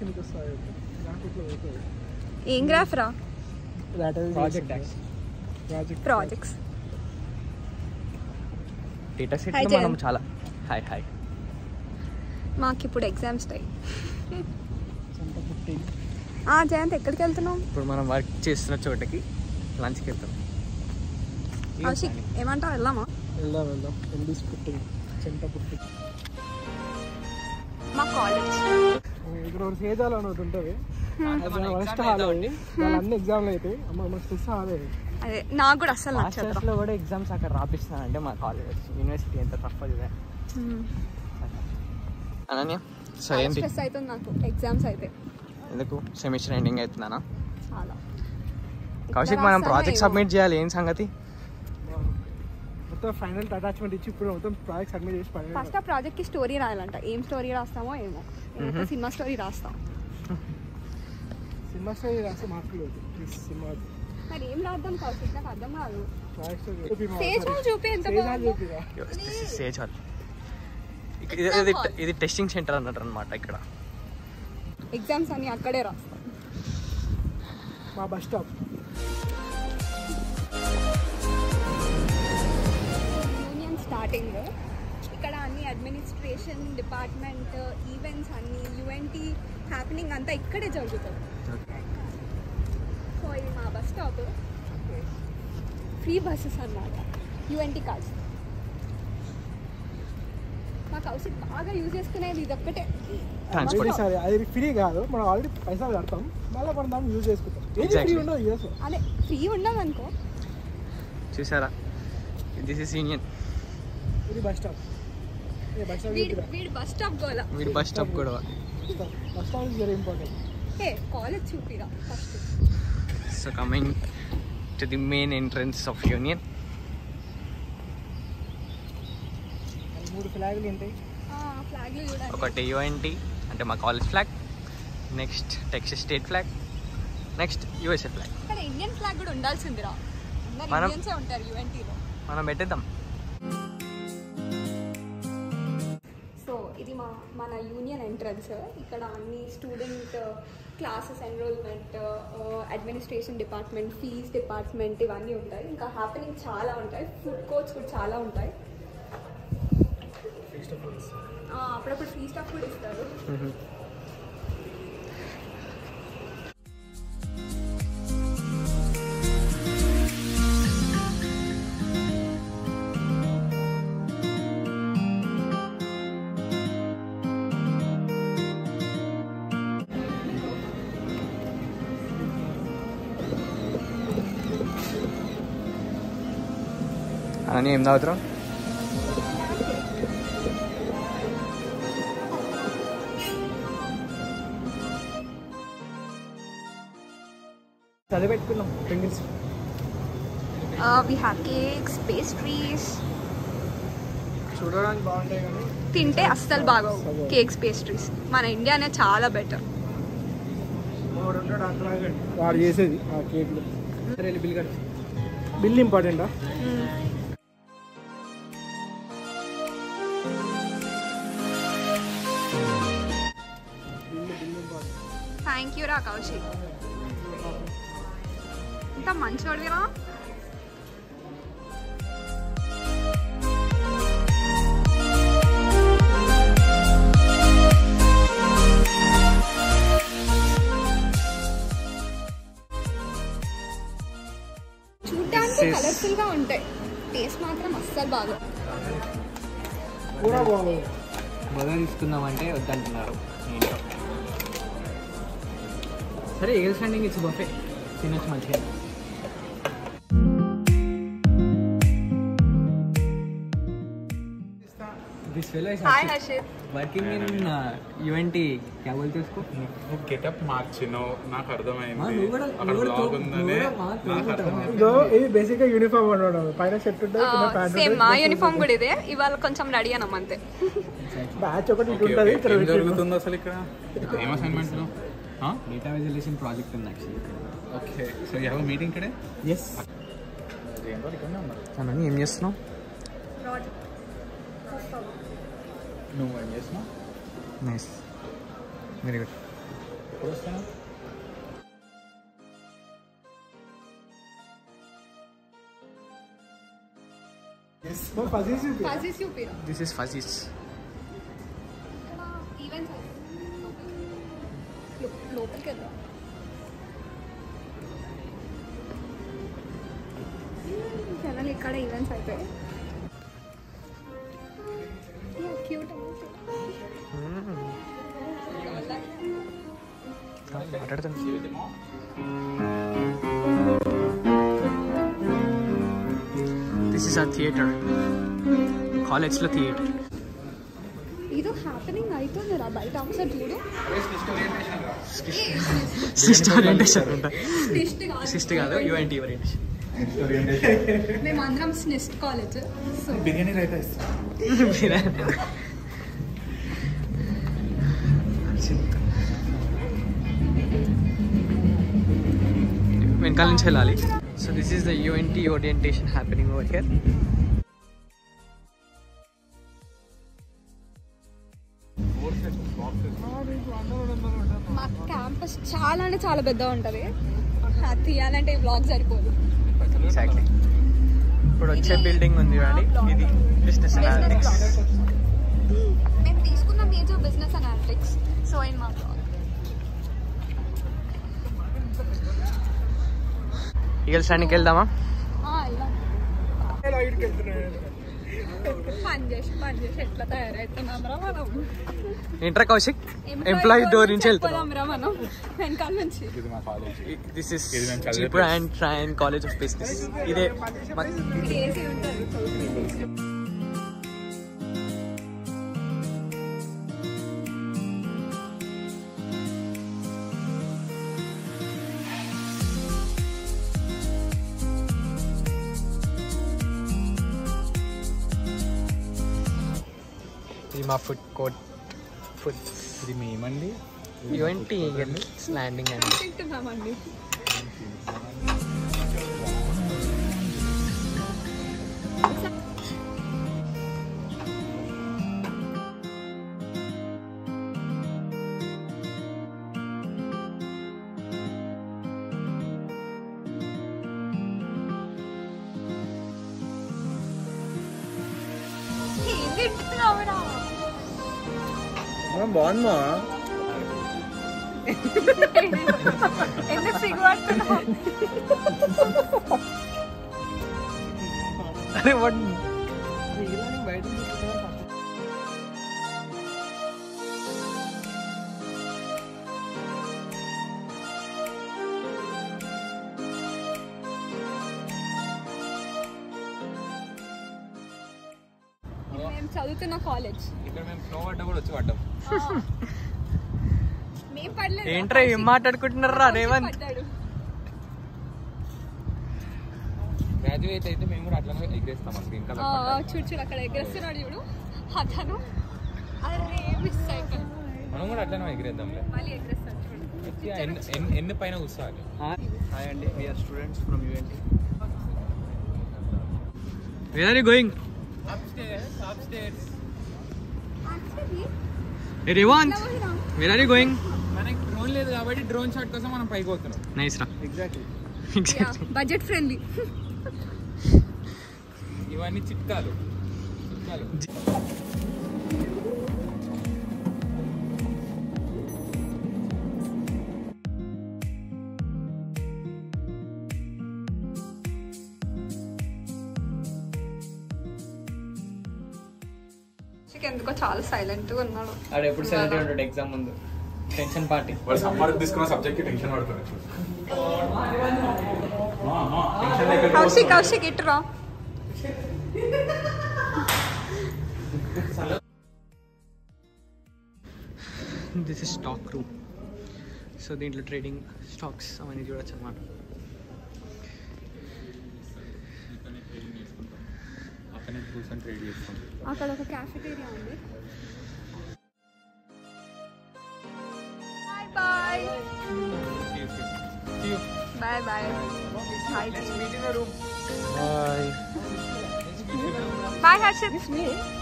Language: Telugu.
నీకు వస్తాయి నాకు ఇట్లా అవుతుంది ఏం గ్రాఫ్ రా project project projects data Hi, set Jayant. మనం చాలా హాయ్ హాయ్ మాకు ఇప్పుడు ఎగ్జామ్స్ టైం సంత పుట్టి ఆ జయంత్ ఎక్కడికి వెళ్తున్నాం ఇప్పుడు మనం వర్క్ చేస్తున్న చోటకి లంచ్కి వెళ్తాం కౌశిక్ ఏమంటావు వెళ్దామా వెళ్దాం వెళ్దాం ఎంబీస్ పుట్టి చెంట పుట్టి మా కాలేజ్ ఇక్కడ ఒక సేజాలు అని ఒకటి ఉంటుంది అది ఫస్ట్ హాల్ అది వాళ్ళు అన్ని ఎగ్జామ్లు అవుతాయి అమ్మ మన స్ట్రెస్ హాల్ అది అదే నాకు కూడా అస్సలు నచ్చదు మాస్టర్స్లో కూడా ఎగ్జామ్స్ అక్కడ రాపిస్తానంటే మా కాలేజ్ యూనివర్సిటీ ఎంత తప్పదు ఇదే అనన్య సో ఏంటి స్ట్రెస్ అవుతుంది నాకు ఎగ్జామ్స్ అయితే ఎందుకు సెమిస్టర్ ఎండింగ్ అవుతుందనా చాలా కౌశిక్ ఎట్లా మనం రాస్తానో ప్రాజెక్ట్ ఏమో. సబ్మిట్ చేయాలి ఏం సంగతి మొత్తం ఫైనల్ అటాచ్మెంట్ ఇచ్చి ఇప్పుడు మొత్తం ప్రాజెక్ట్ సబ్మిట్ చేసి పని ఫస్ట్ ఆ ప్రాజెక్ట్ కి స్టోరీ రాయాలంట ఏం స్టోరీ రాస్తామో ఏమో నేనైతే సినిమా స్టోరీ రాస్తాం సినిమా స్టోరీ రాస్తే మార్కులు సినిమా మరి ఏం రాద్దాం కౌశిక్ నాకు అర్థం కాదు ప్రాజెక్ట్ స్టోరీ స్టేజ్ మీద చూపి ఎంత బాగుందో. చూపిరా సేజ్ హాల్ ఇది ఇది ఇది టెస్టింగ్ సెంటర్ అన్నట్టు అనమాట ఇక్కడ ఎగ్జామ్స్ అన్ని అక్కడే రాస్తాం మా బస్ స్టాప్ యూనియన్ స్టార్టింగ్ ఇక్కడ అన్ని అడ్మినిస్ట్రేషన్ డిపార్ట్మెంట్ ఈవెంట్స్ అన్ని యుఎన్టీ హ్యాపెనింగ్ అంతా ఇక్కడే జరుగుతుంది సో ఇది మా బస్ స్టాప్ ఫ్రీ బస్సెస్ అన్నమాట యుఎన్టీ కార్డ్స్ మా కౌశిక్ బాగా యూజ్ చేసుకునేది ఇది ఒక్కటే ట్రాన్స్పోర్ట్ సరే అది ఫ్రీ కాదు మనం ఆల్రెడీ పైసలు కడతాం మళ్ళీ మనం దాన్ని యూజ్ చేసుకుంటాం ఏది ఫ్రీ Exactly. ఉండదు యూఎస్ అదే ఫ్రీ ఉండదు అనుకో చూసారా దిస్ ఇస్ యూనియన్ ఇది బస్ స్టాప్ ఇది బస్ స్టాప్ వీడి వీడి బస్ స్టాప్ గోల వీడి బస్ స్టాప్ కూడా bus stop is very important ఏ కాలేజ్ చూపిరా first so coming to the main entrance of union మూడు ఫ్లాగులు ఉంటాయి ఫ్లాగ్లు చూడండి ఒకటి యుఎన్టీ అంటే మా college flag next Texas state flag next USA flag ఇక్కడ ఇండియన్ ఫ్లాగ్ కూడా ఉండాల్సిందిరా అందరు మనం- ఇండియన్సే ఉంటారు యుఎన్టీలో మనం పెట్టేద్దాం సో ఇది మా మన యూనియన్ ఎంట్రన్స్ ఇక్కడ అన్ని student classes enrolment administration department fees department ఇవన్నీ ఉంటాయి ఇంకా హ్యాపెనింగ్ చాలా ఉంటాయి ఫుడ్ కోర్ట్స్ కూడా చాలా ఉంటాయి ఆ, అప్పుడప్పుడు ఫ్రీ స్టాఫ్ కూడా ఇస్తారు అని ఏం తాగుతారు చదివి పెట్టుకున్నాం పెంగిల్స్ వి హ్యావ్ కేక్స్ పేస్ట్రీస్ చూడడానికి బాగుంటాయి కానీ తింటే అస్సలు బాగోవు కేక్స్ పేస్ట్రీస్ మన ఇండియానే చాలా బెటర్ వాడు ఉంటాడు అట్లాగే వాడు చేసేది ఆ కేక్లు సరే బిల్ కట్ బిల్ ఇంపార్టెంటా bill bill important thank you రా కౌశిక్ ఇంత మంచోడివిరా చూడ్డానికి This is- కలర్ఫుల్ గా ఉంటాయి టేస్ట్ మాత్రం అస్సలు బాగా కూడా బాగుంది మొదలు తీసుకుందామంటే వద్దంటున్నారు ఇంట్లో సరే ఏల్ స్టాండింగ్ ఇట్స్ బఫే తినొచ్చు మంచిగా this fellow is hi Harshit working in UNT क्या बोलते हैं उसको నువ్వు గెటప్ మార్చినావు నాకు అర్థమైంది మా నువ్వు కూడా- అక్కడ నువ్వు కూడా బ్లాగ్ తో- ఉందని నువ్వు కూడా మా నాకు తోడు అర్థమైంది ఇదో ఇది బేసిక్ గా యూనిఫామ్ ఉండడం పైన షర్ట్ ఉంటుంది కింద ప్యాంట్ సేమ్ మా యూనిఫామ్ కూడా ఇదే ఇవాళ కొంచెం రెడీ అన్నాం అంతే బ్యాచ్ ఒకటి ఇటు ఓకే, ఉంటుంది ఓకే. ఇక్కడ ఏం పెట్టిండు. జరుగుతుంది అసలు ఇక్కడ ఏం అసైన్మెంట్ डेटा विजुअलाइजेशन प्रोजेक्ट ఉంది actually okay so you have meeting ఇక్కడే ఎస్ అనని ఏం చేస్తున్నావు నువ్వు ఏం చేస్తున్నావు నైస్ వెరీ గుడ్ ఎప్పుడు వస్తాను ఫజీస్ ఫజీస్ చూపిరా దిస్ ఇస్ ఫజీస్ ఇక్కడ ఈవెంట్స్ లోపలికి వెళ్దాం జనాలు ఇక్కడ ఈవెంట్స్ అయిపోయాయి క్యూట్ మాట్లాడుతుంది దిస్ ఇస్ ఆ థియేటర్ కాలేజ్లో థియేటర్ ఏదో హ్యాపెనింగ్ అవుతుందిరా బయట ఒకసారి చూడు సిస్ట్ ఓరియంటేషన్ అంట స్నిస్ట్ కాదు సిస్ట్ కాదు యుఎన్టీ ఓరియంటేషన్ మేము అందరం స్నిస్ట్ కాలేజ్ సో బిర్యానీ రైతా ఇస్తాను వెనకాల నుంచి వెళ్ళాలి so this is the UNT orientation happening over here మా క్యాంపస్ చాలా అంటే చాలా పెద్దగా ఉంటుంది అది తీయాలంటే ఈ బ్లాగ్ సరిపోదు ఎగ్జాక్ట్లీ ఇప్పుడు వచ్చే బిల్డింగ్ ఉంది చూడండి ఇది బిజినెస్ అనాలిటిక్స్ మేము తీసుకున్న major business analytics so in మా బ్లాగ్ ఈగల్ స్టాండ్కి వెళ్దామా లైట్కి వెళ్తున్నాడు పని చేసి పని చేసి ఎట్లా తయారవుతున్నాంరా మనం ఇంటర్ కౌశిక్ ఎంప్లాయీ డోర్ నుంచి వెళ్తున్నాం వెళ్ళిపోదాంరా మనం వెనకాల నుంచి ఇది మా కాలేజ్ దిస్ ఇస్ ఇది మేము చదివే చీపర్ అండ్ ట్రైన్ కాలేజ్ ఆఫ్ బిజినెస్ ఇదే మ- ఇక్కడ ఏసీ ఉంటుంది ఇది మా ఫుడ్ కోర్ట్ ఫుడ్ ఇది మేమండి యుఎన్టీ ఈగల్ ల్యాండింగ్ అండి తింటున్నామండి ఏం తింటున్నావురా బాగుందా ఎందుకు సిగ్గుపడుతున్నావు అరే వన్ మేము చదువుతున్న కాలేజ్ ఇక్కడ మేము స్నో పడ్డా కూడా వచ్చి పడ్డాం మేము పడలేదు ఏంట్రా ఏం మాట్లాడుకుంటున్నారా రేవంత్ పడ్డాడు గ్రాడ్యుయేట్ అయితే మేము కూడా అట్లనే ఎగిరేస్తాం అసలు ఇంకా ఆ, చూడు చూడు అక్కడ ఎగ్గరేస్తున్నాడు చూడు అతను అరే మిస్ అయిపోయాను మనం కూడా అట్లనే ఎగిరేద్దాంలే మళ్ళీ ఎగ్గరేస్తాడు చూడు వచ్చి ఎన్ని- ఎన్ని- ఎన్ని పైన కూర్చోవాలి హాయ్ అండి we are students from UNT where are you going Actually, Revanth ఇలా పోయినాం. వేర్ ఆర్ యూ గోయింగ్ మనకి డ్రోన్ లేదు కాబట్టి డ్రోన్ షాట్ కోసం మనం పైకి పోతున్నాం నైస్ రా ఎగ్జాక్ట్లీ Yeah, budget friendly. ఇవన్నీ చిట్కాలు చిట్కాలు ఎందుకో చాలా సైలెంట్ గా ఉన్నాడు ఆడు ఎప్పుడు సైలెంట్ ఉంటాడు ఎగ్జామ్ ముందు టెన్షన్ పార్టీ వాడు సమ్మర్ తీసుకున్న సబ్జెక్ట్ టెన్షన్ పడుతుంది కౌశిక్ కౌశిక్ ఇటురా this is stock room so దీంట్లో ట్రేడింగ్ స్టాక్స్ అవన్నీ చూడొచ్చు అనమాట అక్కడనే కూర్చొని ట్రేడ్ చేస్తాం అక్కడ ఒక క్యాఫెటేరియా ఉంది bye bye bye bye bye Harshit